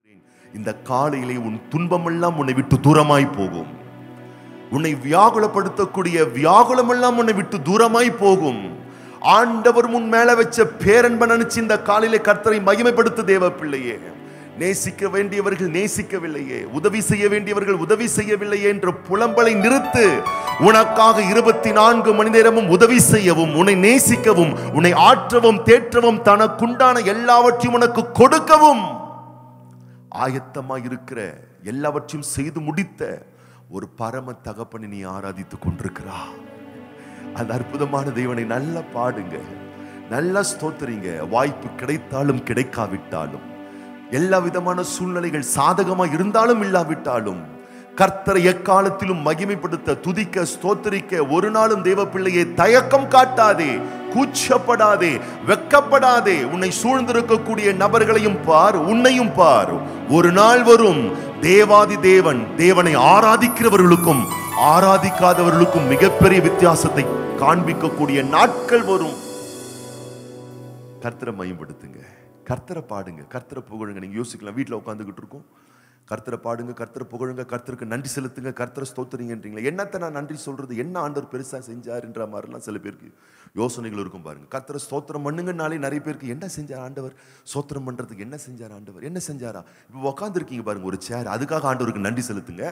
இந்த காலையிலே உன் துன்பமெல்லாம் உன்னை விட்டு தூரமாய் போகும் உன்னை வியாகுலப்படுத்தக்கூடிய வியாகுலமெல்லாம் உன்னை விட்டு தூரமாய் போகும் ஆண்டவர் முன் மேல வச்ச பேரன்ப நினைச்சு இந்த காலையிலே கர்த்தரை மகிமைப்படுத்து தேவ பிள்ளையே நேசிக்க வேண்டியவர்கள் நேசிக்கவில்லையே உதவி செய்ய வேண்டியவர்கள் உதவி செய்யவில்லையே என்ற புலம்பலை நிறுத்து உனக்காக இருபத்தி நான்கு மணி நேரமும் உதவி செய்யவும் உன்னை நேசிக்கவும் உன்னை ஆற்றவும் தேற்றவும் தனக்குண்டான எல்லாவற்றையும் உனக்கு கொடுக்கவும் ஆயத்தமாக இருக்கிற எல்லாவற்றையும் செய்து முடித்த ஒரு பரம தகப்பனை நீ ஆராதித்துக் கொண்டிருக்கிறா அந்த அற்புதமான தேவனை நல்லா பாடுங்க நல்லா ஸ்தோத்திரிங்க வாய்ப்பு கிடைத்தாலும் கிடைக்காவிட்டாலும் எல்லா விதமான சூழ்நிலைகள் சாதகமா இருந்தாலும் இல்லாவிட்டாலும் கர்த்தரை எக்காலத்திலும் மகிமைப்படுத்த துதிக்க ஸ்தோத்திரிக்க ஒரு நாளும் தேவ பிள்ளையை தயக்கம் காட்டாதே கூச்சப்படாதே வெக்கப்படாதே உன்னை சூழ்ந்திருக்கக்கூடிய நபர்களையும் பார் உன்னையும் பார் ஒரு நாள் வரும் தேவாதி தேவன் தேவனை ஆராதிக்கிறவர்களுக்கும் ஆராதிக்காதவர்களுக்கும் மிகப்பெரிய வித்தியாசத்தை காண்பிக்கக்கூடிய நாட்கள் வரும் கர்த்தரை மையப்படுத்துங்க கர்த்தரை பாடுங்க கர்த்தரை புகழுங்க நீங்க யோசிக்கலாம் வீட்டில் உட்காந்துக்கிட்டு இருக்கோம் கர்த்தரை பாடுங்க கர்த்தரை புகழுங்க கர்த்தருக்கு நன்றி செலுத்துங்க கர்த்தரை ஸ்தோத்திரிங்கன்றீங்களா என்னத்தை நான் நன்றி சொல்றது என்ன ஆண்டவர் பெருசா செஞ்சாருன்ற மாதிரிலாம் சில பேருக்கு யோசனைகள் இருக்கும் பாருங்க கர்த்தரை ஸ்தோத்திரம் பண்ணுங்கனாலே நிறைய பேருக்கு என்ன செஞ்சார் ஆண்டவர் ஸ்தோத்திரம் பண்றதுக்கு என்ன செஞ்சார் ஆண்டவர் என்ன செஞ்சாரா இப்போ உட்காந்துருக்கீங்க பாருங்க ஒரு சேர் அதுக்காக ஆண்டவருக்கு நன்றி செலுத்துங்க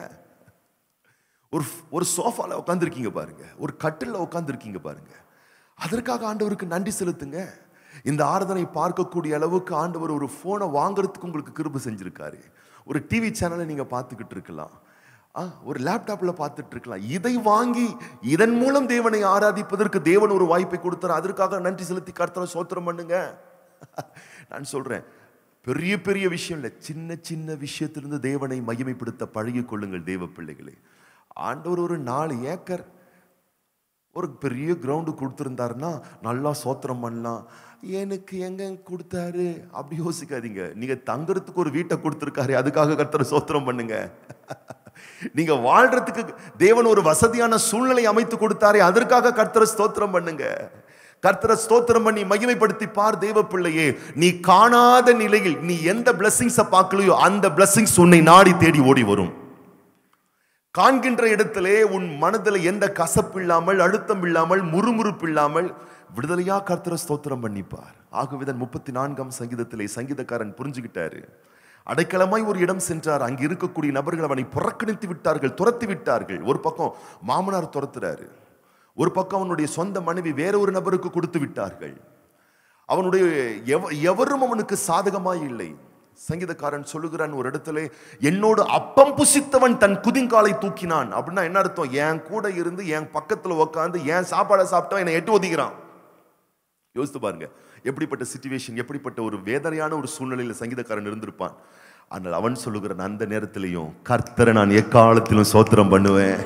ஒரு ஒரு சோஃபால உட்காந்துருக்கீங்க பாருங்க ஒரு கட்டில் உட்காந்துருக்கீங்க பாருங்க அதற்காக ஆண்டவருக்கு நன்றி செலுத்துங்க இந்த ஆராதனை பார்க்கக்கூடிய அளவுக்கு ஆண்டவர் ஒரு போனை வாங்குறதுக்கு உங்களுக்கு கிருபை செஞ்சிருக்காரு ஒரு டிவி சேனலை நீங்க பார்த்துக்கிட்டு இருக்கலாம் ஆ, ஒரு லேப்டாப்ல பார்த்துட்டு இருக்கலாம் இதை வாங்கி இதன் மூலம் தேவனை ஆராதிப்பதற்கு தேவன் ஒரு வாய்ப்பை கொடுத்தார் அதற்காக நன்றி செலுத்தி கர்த்தரை சோத்திரம் பண்ணுங்க நான் சொல்றேன் பெரிய பெரிய விஷயம் இல்லை சின்ன சின்ன விஷயத்திலிருந்து தேவனை மகிமைப்படுத்த பழகிக் கொள்ளுங்கள் தேவ பிள்ளைகளே ஆண்டவர் ஒரு நாலு ஏக்கர் ஒரு பெரிய கிரவுண்டு கொடுத்துருந்தாருன்னா நல்லா சோத்திரம் பண்ணலாம் எனக்கு எங்க கொடுத்தாரு அப்படி யோசிக்காதீங்க நீங்க தங்குறதுக்கு ஒரு வீட்டை கொடுத்துருக்காரு அதுக்காக கர்த்தரை சோத்திரம் பண்ணுங்க நீங்க வாழ்றதுக்கு தேவன் ஒரு வசதியான சூழ்நிலை அமைத்து கொடுத்தாரே அதற்காக கர்த்தரை ஸ்தோத்திரம் பண்ணுங்க கர்த்தரை ஸ்தோத்திரம் பண்ணி மகிமைப்படுத்தி பார் தேவ பிள்ளையே நீ காணாத நிலையில் நீ எந்த பிளஸ்ஸிங்ஸை பார்க்கலையோ அந்த பிளஸ்ஸிங்ஸ் உன்னை நாடி தேடி ஓடி வரும் காண்கின்ற இடத்திலே உன் மனதில் எந்த கசப்பு இல்லாமல் அழுத்தம் இல்லாமல் முறுமுறுப்பு இல்லாமல் விடுதலையா கர்த்தர ஸ்தோத்திரம் பண்ணிப்பார் ஆகவேதான் முப்பத்தி நான்காம் சங்கீதத்திலே சங்கீதக்காரன் புரிஞ்சுக்கிட்டாரு அடைக்கலமாய் ஒரு இடம் சென்றார் அங்கு இருக்கக்கூடிய நபர்கள் அவனை புறக்கணித்து விட்டார்கள் துரத்தி விட்டார்கள் ஒரு பக்கம் மாமனார் துரத்துறாரு ஒரு பக்கம் அவனுடைய சொந்த மனைவி வேற ஒரு நபருக்கு கொடுத்து விட்டார்கள் அவனுடைய எவ- எவரும் அவனுக்கு சாதகமாய் இல்லை சங்கீதக்காரன் சொல்லுகிறான் ஒரு இடத்துல என்னோடு அப்பம் புசித்தவன் தன் குதிங்காலை தூக்கினான் அப்படின்னா என்ன அர்த்தம் என் கூட இருந்து என் பக்கத்துல உட்காந்து என் சாப்பாடை சாப்பிட்டா என்னை எட்டு ஒதிக்கிறான் யோசித்து பாருங்க எப்படிப்பட்ட சுச்சுவேஷன் எப்படிப்பட்ட ஒரு வேதனையான ஒரு சூழ்நிலையில சங்கீதக்காரன் இருந்திருப்பான் ஆனால் அவன் சொல்லுகிறான் அந்த நேரத்திலையும் கர்த்தரை நான் எக்காலத்திலும் சோத்திரம் பண்ணுவேன்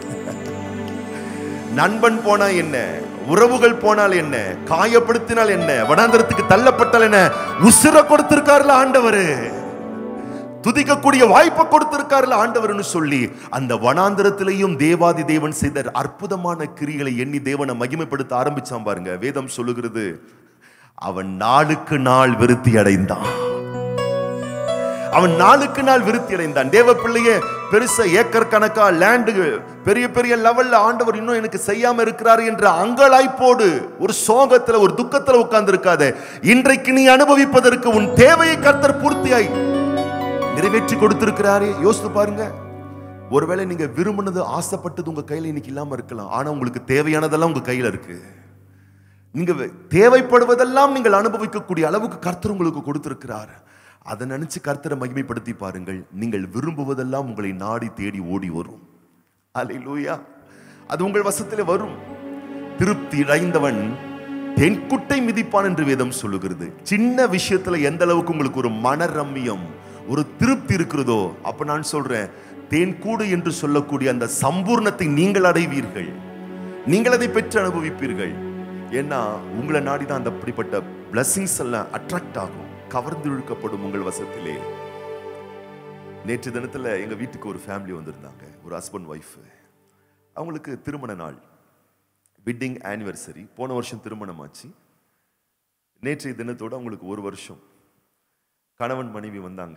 நண்பன் போனா என்ன உறவுகள் போனால் என்ன காயப்படுத்தினால் என்ன வனாந்தரத்துக்கு தள்ளப்பட்டால் என்ன உசிர கொடுத்திருக்காருல ஆண்டவர் துதிக்கக்கூடிய வாய்ப்பை கொடுத்திருக்காருல ஆண்டவர்னு சொல்லி அந்த வனாந்தரத்திலையும் தேவாதி தேவன் செய்த அற்புதமான கிரிகளை எண்ணி தேவனை மகிமைப்படுத்த ஆரம்பிச்சான் பாருங்க வேதம் சொல்லுகிறது அவன் நாளுக்கு நாள் விருத்தி அடைந்தான் அவன் நாளுக்கு நாள் விருத்தி அடைந்தான் தேவ பிள்ளையே பெருசா ஏக்கர் கணக்கா லேண்டு பெரிய பெரிய லெவல்ல ஆண்டவர் இன்னும் எனக்கு செய்யாம இருக்கிறாரு என்ற அங்கலாய்ப்போடு ஒரு சோகத்துல ஒரு துக்கத்துல உட்கார்ந்து இருக்காத இன்றைக்கு நீ அனுபவிப்பதற்கு உன் தேவையை கர்த்தர் பூர்த்தியாய் நிறைவேற்றி கொடுத்திருக்கிறாரே யோசித்து பாருங்க ஒருவேளை நீங்க விரும்பினது ஆசைப்பட்டது உங்க கையில இன்னைக்கு இல்லாம இருக்கலாம் ஆனா உங்களுக்கு தேவையானதெல்லாம் உங்க கையில இருக்கு நீங்க வே- தேவைப்படுவதெல்லாம் நீங்கள் அனுபவிக்கக்கூடிய அளவுக்கு கர்த்தர் உங்களுக்கு கொடுத்திருக்கிறார் அதை நினைச்சு கர்த்தரை மகிமைப்படுத்தி பாருங்கள் நீங்கள் விரும்புவதெல்லாம் உங்களை நாடி தேடி ஓடி வரும் அல்லேலூயா அது உங்கள் வசத்திலே வரும் திருப்தி அடைந்தவன் தென்குட்டை மிதிப்பான் என்று வேதம் சொல்லுகிறது சின்ன விஷயத்துல எந்த அளவுக்கு உங்களுக்கு ஒரு மனரம்மியம் ஒரு திருப்தி இருக்கிறதோ அப்ப நான் சொல்றேன் தேன்கூடு என்று சொல்லக்கூடிய அந்த சம்பூர்ணத்தை நீங்கள் அடைவீர்கள் நீங்கள் அதை பெற்று அனுபவிப்பீர்கள் ஏன்னா உங்களை நாடி தான் அந்த அப்படிப்பட்ட blessings எல்லாம் அட்ராக்ட் ஆகும் கவர்ந்து இழுக்கப்படும் உங்கள் வசத்திலே நேற்று தினத்துல எங்க வீட்டுக்கு ஒரு ஃபேமிலி வந்திருந்தாங்க ஒரு ஹஸ்பண்ட் ஒய்ஃப் அவங்களுக்கு திருமண நாள் வெட்டிங் ஆனிவர்சரி போன வருஷம் திருமணம் ஆச்சு நேற்றைய தினத்தோட அவங்களுக்கு ஒரு வருஷம் கணவன் மனைவி வந்தாங்க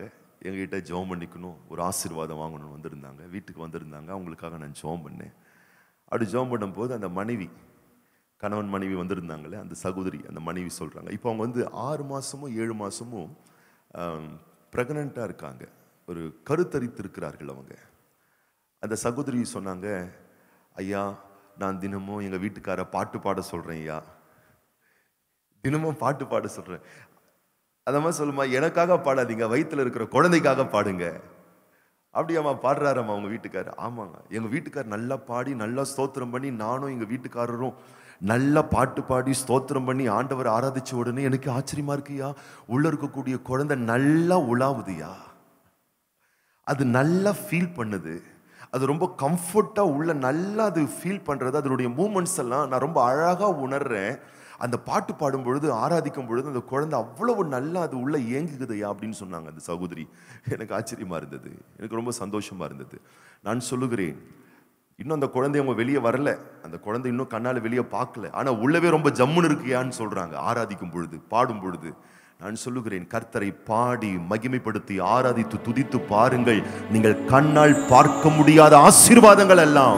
எங்ககிட்ட ஜெபம் பண்ணிக்கணும் ஒரு ஆசீர்வாதம் வாங்கணும்னு வந்திருந்தாங்க வீட்டுக்கு வந்திருந்தாங்க அவங்களுக்காக நான் ஜெபம் பண்ணேன் அப்படி ஜெபம் பண்ணும்போது அந்த மனைவி கணவன் மனைவி வந்திருந்தாங்களே அந்த சகோதரி அந்த மனைவி சொல்கிறாங்க இப்போ அவங்க வந்து ஆறு மாதமும் ஏழு மாதமும் ப்ரெக்னெண்ட்டாக இருக்காங்க ஒரு கருத்தரித்திருக்கிறார்கள் அவங்க அந்த சகோதரி சொன்னாங்க ஐயா நான் தினமும் எங்கள் வீட்டுக்கார பாட்டு பாட சொல்கிறேன் ஐயா தினமும் பாட்டு பாட சொல்கிறேன் அந்த மாதிரி சொல்லுமா எனக்காக பாடாதீங்க வயித்துல இருக்கிற குழந்தைக்காக பாடுங்க அப்படியாம்மா பாடுறாரம்மா உங்க வீட்டுக்காரர் ஆமாங்க எங்க வீட்டுக்காரர் நல்லா பாடி நல்லா ஸ்தோத்திரம் பண்ணி நானும் எங்க வீட்டுக்காரரும் நல்லா பாட்டு பாடி ஸ்தோத்திரம் பண்ணி ஆண்டவர் ஆராதிச்ச உடனே எனக்கு ஆச்சரியமா இருக்குயா உள்ள இருக்கக்கூடிய குழந்தை நல்லா உலாவுதுயா அது நல்லா ஃபீல் பண்ணுது அது ரொம்ப கம்ஃபர்ட்டாக உள்ள நல்லா அது ஃபீல் பண்ணுறது அதனுடைய மூமெண்ட்ஸ் எல்லாம் நான் ரொம்ப அழகாக உணர்றேன் அந்த பாட்டு பாடும் பொழுது ஆராதிக்கும் பொழுது அந்த குழந்தை அவ்வளவு நல்லா அது உள்ள ஏங்குகுதையா அப்படின்னு சொன்னாங்க அந்த சகோதரி எனக்கு ஆச்சரியமா இருந்தது எனக்கு ரொம்ப சந்தோஷமா இருந்தது நான் சொல்லுகிறேன் இன்னும் அந்த குழந்தை அவங்க வெளியே வரல அந்த குழந்தை இன்னும் கண்ணால வெளியே பார்க்கல ஆனா உள்ளவே ரொம்ப ஜம்முன்னு இருக்கியான்னு சொல்றாங்க ஆராதிக்கும் பொழுது பாடும் பொழுது நான் சொல்லுகிறேன் கர்த்தரை பாடி மகிமைப்படுத்தி ஆராதித்து துதித்து பாருங்கள் நீங்கள் கண்ணால் பார்க்க முடியாத ஆசீர்வாதங்கள் எல்லாம்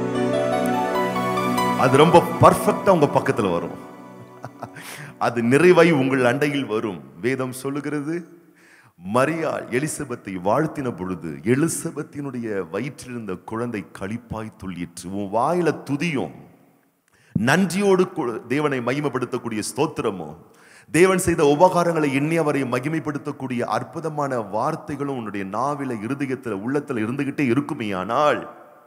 அது ரொம்ப பர்ஃபெக்டா உங்க பக்கத்துல வரும் அது நிறைவாய் உங்கள் அண்டையில் வரும் வேதம் சொல்லுகிறது மரியாள் எலிசபெத்தை வாழ்த்தின பொழுது எலிசபெத்தினுடைய வயிற்றிலிருந்த குழந்தை களிப்பாய் துள்ளிற்று உன் வாயில துதியும் நன்றியோடு கு- தேவனை மகிமைப்படுத்தக்கூடிய ஸ்தோத்திரமும் தேவன் செய்த உபகாரங்களை எண்ணி அவரை மகிமைப்படுத்தக்கூடிய அற்புதமான வார்த்தைகளும் உன்னுடைய நாவில இருதயத்துல உள்ளத்துல இருந்துகிட்டே இருக்குமே ஆனால்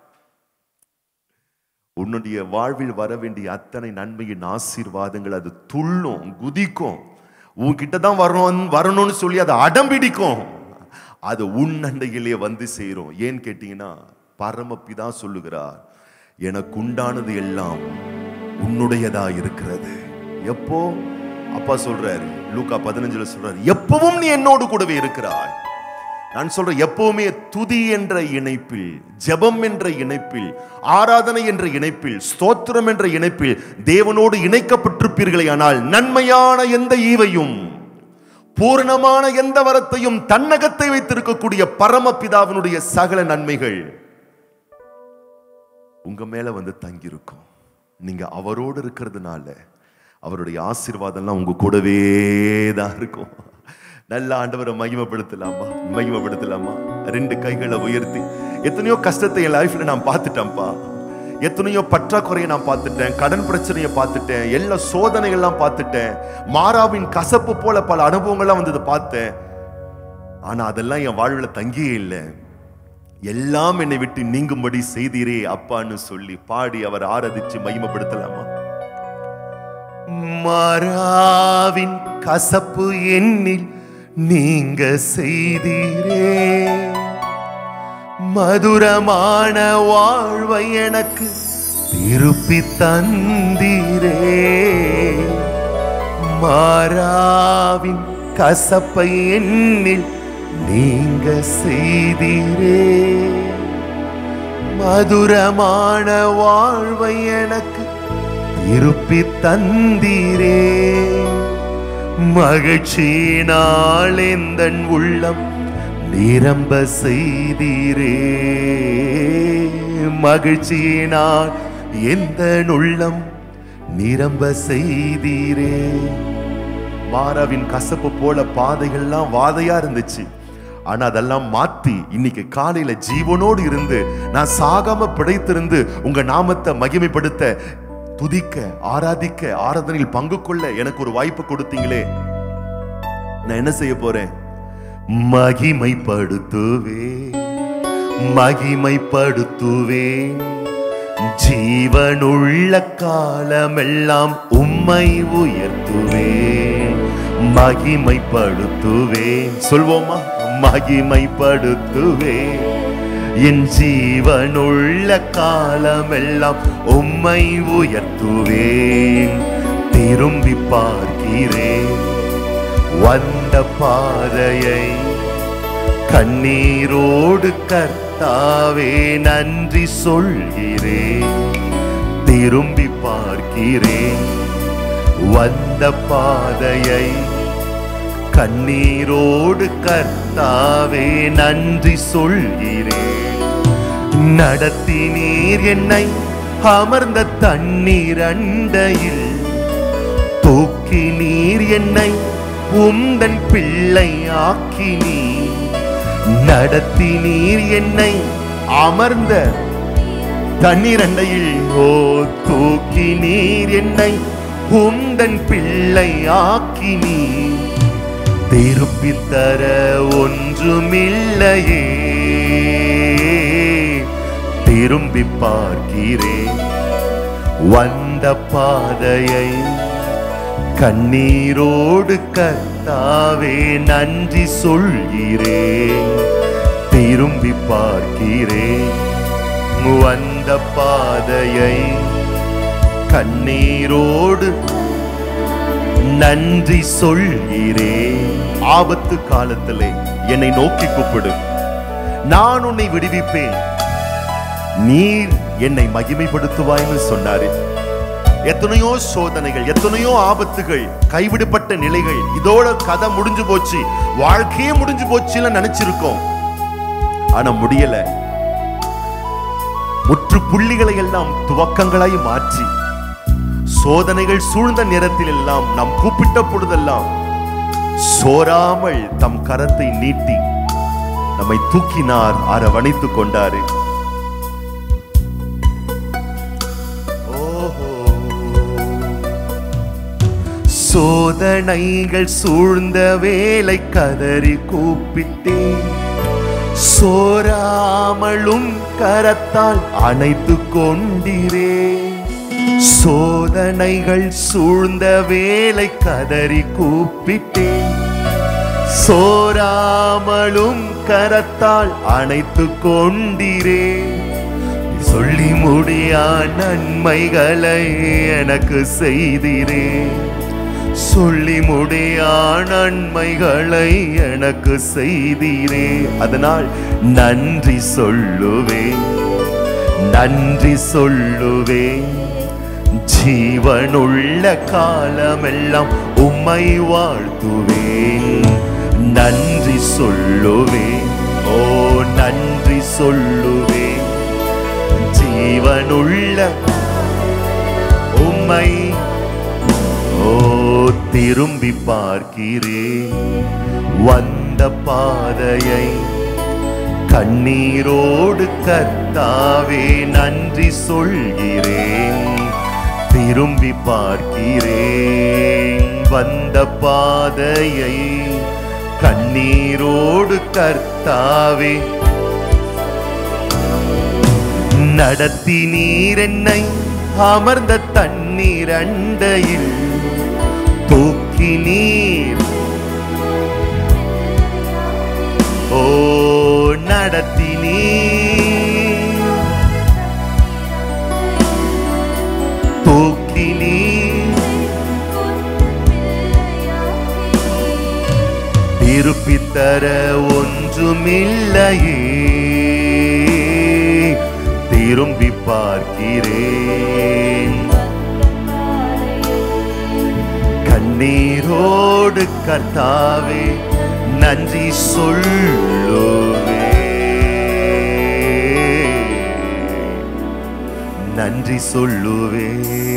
உன்னுடைய வாழ்வில் வர வேண்டிய அத்தனை நன்மையின் ஆசீர்வாதங்கள் அது துள்ளும் குதிக்கும் உன்கிட்ட தான் வரணும் வரணும்னு சொல்லி அதை அடம்பிடிக்கும் அது உன் அண்டையிலே வந்து சேரும் ஏன் கேட்டீங்கன்னா பரமபிதா சொல்லுகிறார் எனக்கு உண்டானது எல்லாம் உன்னுடையதா இருக்கிறது எப்போ அப்பா சொல்றாரு லூக்கா பதினஞ்சுல சொல்றாரு எப்பவும் நீ என்னோடு கூடவே இருக்கிறாய் நான் சொல்றேன் எப்பவுமே துதி என்ற இணைப்பில் ஜெபம் என்ற இணைப்பில் ஆராதனை என்ற இணைப்பில் ஸ்தோத்திரம் என்ற இணைப்பில் தேவனோடு இணைக்கப்பட்டிருப்பீர்களே ஆனால் நன்மையான எந்த ஈவையும் பூரணமான எந்த வரத்தையும் தன்னகத்தை வைத்திருக்கக்கூடிய பரமபிதாவினுடைய சகல நன்மைகள் உங்க மேல வந்து தங்கியிருக்கும் நீங்க அவரோடு இருக்கிறதுனால அவருடைய ஆசீர்வாதம்லாம் உங்க கூடவே தான் இருக்கும் நல்ல ஆண்டவரை மகிமைப்படுத்தலாமா மகிமைப்படுத்தலாமா ரெண்டு கைகளை உயர்த்தி எத்தனையோ கஷ்டத்தை என் லைஃப்ல நான் பார்த்துட்டேன்ப்பா எத்தனையோ பற்றாக்குறையை நான் பார்த்துட்டேன் கடன் பிரச்சனையை பார்த்துட்டேன் எல்லா சோதனைகள்லாம் பார்த்துட்டேன் மாறாவின் கசப்பு போல பல அனுபவங்கள்லாம் வந்ததை பார்த்தேன் ஆனா அதெல்லாம் என் வாழ்வுல தங்கியே இல்லை எல்லாம் என்னை விட்டு நீங்கும்படி செய்தீரே அப்பான்னு சொல்லி பாடி அவர் ஆராதிச்சு மகிமைப்படுத்தலாமா மாறாவின் கசப்பு எண்ணில் நீங்க செய்தீரே மதுரமான வாழ்வை எனக்கு திருப்பி தந்தீரே மாறாவின் கசப்பை எண்ணில் நீங்க செய்தீரே மதுரமான வாழ்வை எனக்கு திருப்பி தந்தீரே மகிழ்ச்சியினால் எந்தன் உள்ளம் நிரம்ப செய்தீரே மகிழ்ச்சியினால் எந்த உள்ளம் நிரம்ப செய்தீரே மாறாவின் கசப்பு போல பாதைகள்லாம் வாதையா இருந்துச்சு ஆனா அதெல்லாம் மாத்தி இன்னைக்கு காலையில ஜீவனோடு இருந்து நான் சாகாம பிழைத்திருந்து உங்க நாமத்தை மகிமைப்படுத்த துதிக்க ஆராதிக்க ஆராதனையில் பங்கு கொள்ள எனக்கு ஒரு வாய்ப்பு கொடுத்தீங்களே நான் என்ன செய்ய போறேன் மகிமைப்படுத்துவே மகிமைப்படுத்துவே ஜீவனுள்ள காலமெல்லாம் உம்மை உயர்த்துவேன் மகிமைப்படுத்துவேன் சொல்வோமா மகிமைப்படுத்துவேன் என் ஜீவனுள்ள காலமெல்லாம் உம்மை உயர்த்துவேன் திரும்பி பார்க்கிறேன் வந்த பாதையை கண்ணீரோடு கர்த்தாவே நன்றி சொல்கிறேன் திரும்பி பார்க்கிறேன் வந்த பாதையை கண்ணீரோடு கர்த்தாவே நன்றி சொல்கிறேன் நடத்தினீர் என்னை அமர்ந்த தண்ணீர் அண்டையில் தூக்கி நீர் என்னை உந்தன் பிள்ளை ஆக்கினீ நடத்தி நீர் என்னை அமர்ந்த தண்ணீர் அண்டையில் ஓ தூக்கி நீர் என்னை உந்தன் பிள்ளை ஆக்கினீ திருப்பி தர ஒன்றுமில்லையே திரும்பி பார்க்கிறேன் வந்த பாதையை கண்ணீரோடு கர்த்தாவே நன்றி சொல்கிறேன் திரும்பி பார்க்கிறேன் வந்த பாதையை கண்ணீரோடு நன்றி சொல்கிறேன் ஆபத்து காலத்திலே என்னை நோக்கி கூப்பிடு நான் உன்னை விடுவிப்பேன் நீர் என்னை மகிமைப்படுத்துவாய்னு சொன்னாரு எத்தனையோ சோதனைகள் எத்தனையோ ஆபத்துகள் கைவிடப்பட்ட நிலைகள் இதோட கதை முடிஞ்சு போச்சு வாழ்க்கையே முடிஞ்சு போச்சுன்னு நினைச்சிருக்கோம் ஆனா முடியல முற்று புள்ளிகளை எல்லாம் துவக்கங்களாய் மாற்றி சோதனைகள் சூழ்ந்த நேரத்தில் எல்லாம் நாம் கூப்பிட்ட பொழுதெல்லாம் சோராமல் தம் கரத்தை நீட்டி நம்மை தூக்கினார் அரவணைத்துக் கொண்டாரு ஓஹோ. சோதனைகள் சூழ்ந்த வேலை கதறி கூப்பிட்டேன் சோராமலும் கரத்தால் அணைத்து கொண்டிரே சோதனைகள் சூழ்ந்த வேலை கதறி கூப்பிட்டேன் சோராமலும் கரத்தால் அணைத்து கொண்டிரே சொல்லி முடியா நன்மைகளை எனக்கு செய்திரே சொல்லி முடியா நன்மைகளை எனக்கு செய்தீரே அதனால் நன்றி சொல்லுவேன் நன்றி சொல்லுவேன் ஜீவனுள்ள காலமெல்லாம் உம்மை வாழ்த்துவேன் நன்றி சொல்லுவேன் ஓ நன்றி சொல்லுவேன் ஜீவனுள்ள உம்மை ஓ திரும்பி பார்க்கிறேன் வந்த பாதையை கண்ணீரோடு கர்த்தாவே நன்றி சொல்கிறேன் திரும்பி பார்க்கிறேன் வந்த பாதையை கண்ணீரோடு கர்த்தாவே நடத்தி நீர் என்னை அமர்ந்த தண்ணீர் அண்டையில் தூக்கி நீர் ஓ நடத்தி நீர் தூக்கி நீர் திருப்பி தர ஒன்றுமில்லையே திரும்பி பார்க்கிறேன் கண்ணீரோடு கர்த்தாவே நன்றி சொல்லுவே நன்றி சொல்லுவே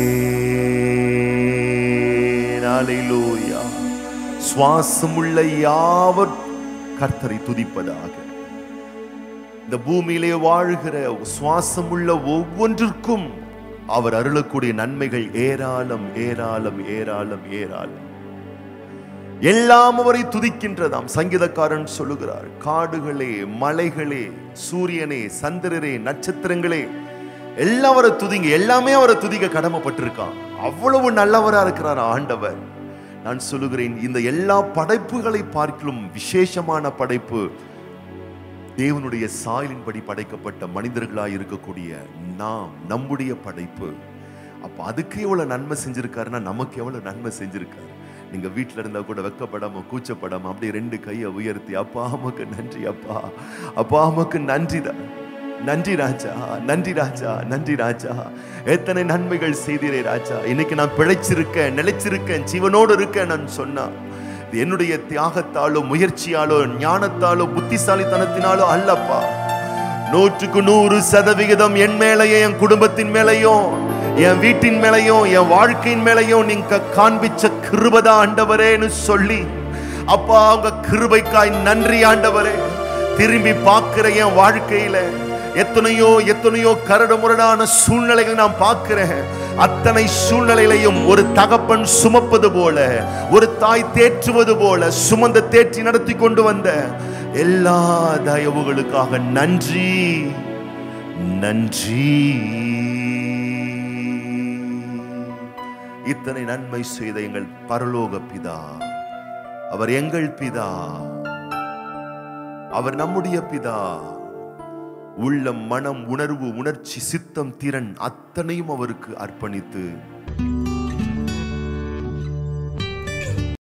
நாளையிலோயா சுவாசமுள்ள யாவர் கர்த்தரை துதிப்பதாக இந்த பூமியிலே வாழ்கிற சுவாசமுள்ள ஒவ்வொன்றிற்கும் அவர் அருளக்கூடிய நன்மைகள் ஏராளம் ஏராளம் ஏராளம் ஏராளம் எல்லாம் அவரை துதிக்கின்றதாம் சங்கீதக்காரன் சொல்லுகிறார் காடுகளே மலைகளே சூரியனே சந்திரரே நட்சத்திரங்களே எல்லாம் அவரை துதிங்க எல்லாமே அவரை துதிக்க கடமைப்பட்டிருக்கான் அவ்வளவு நல்லவரா இருக்கிறார் ஆண்டவர் நான் சொல்லுகிறேன் இந்த எல்லா படைப்புகளை பார்க்கிலும் விசேஷமான படைப்பு தேவனுடைய சாயலின்படி படைக்கப்பட்ட மனிதர்களாய் இருக்கக்கூடிய நாம் நம்முடைய படைப்பு அப்ப அதுக்கு எவ்வளவு நன்மை செஞ்சிருக்காருன்னா நமக்கு எவ்வளவு நன்மை செஞ்சிருக்காரு நீங்க வீட்டுல இருந்தா கூட வெக்கப்படாம கூச்சப்படாம அப்படியே ரெண்டு கையை உயர்த்தி அப்பா அம்மாக்கு நன்றி அப்பா அப்பா அம்மாக்கு நன்றி தான் நன்றி ராஜா நன்றி ராஜா நன்றி ராஜா எத்தனை நன்மைகள் செய்தீரே ராஜா இன்னைக்கு நான் பிழைச்சிருக்கேன் நிலைச்சிருக்கேன் ஜீவனோடு இருக்கேன் நான் சொன்னா இது என்னுடைய தியாகத்தாலோ முயற்சியாலோ ஞானத்தாலோ புத்திசாலித்தனத்தினாலோ அல்லப்பா நூற்றுக்கு நூறு சதவிகிதம் என் மேலையும் என் குடும்பத்தின் மேலையும் என் வீட்டின் மேலையும் என் வாழ்க்கையின் மேலையும் நீங்க காண்பிச்ச கிருபதா ஆண்டவரேன்னு சொல்லி அப்பா உங்க கிருபைக்காய் நன்றி ஆண்டவரே திரும்பி பார்க்கிற என் வாழ்க்கையில எத்தனையோ எத்தனையோ கரடு முரடான சூழ்நிலைகள் நான் பார்க்கிறேன் அத்தனை சூழ்நிலையிலையும் ஒரு தகப்பன் சுமப்பது போல ஒரு தாய் தேற்றுவது போல சுமந்த தேற்றி நடத்தி கொண்டு வந்த எல்லா தயவுகளுக்காக நன்றி நன்றி இத்தனை நன்மை செய்த எங்கள் பரலோக பிதா அவர் எங்கள் பிதா அவர் நம்முடைய பிதா உள்ளம் மனம் உணர்வு உணர்ச்சி சித்தம் திறன் அத்தனையும் அவருக்கு அர்ப்பணித்து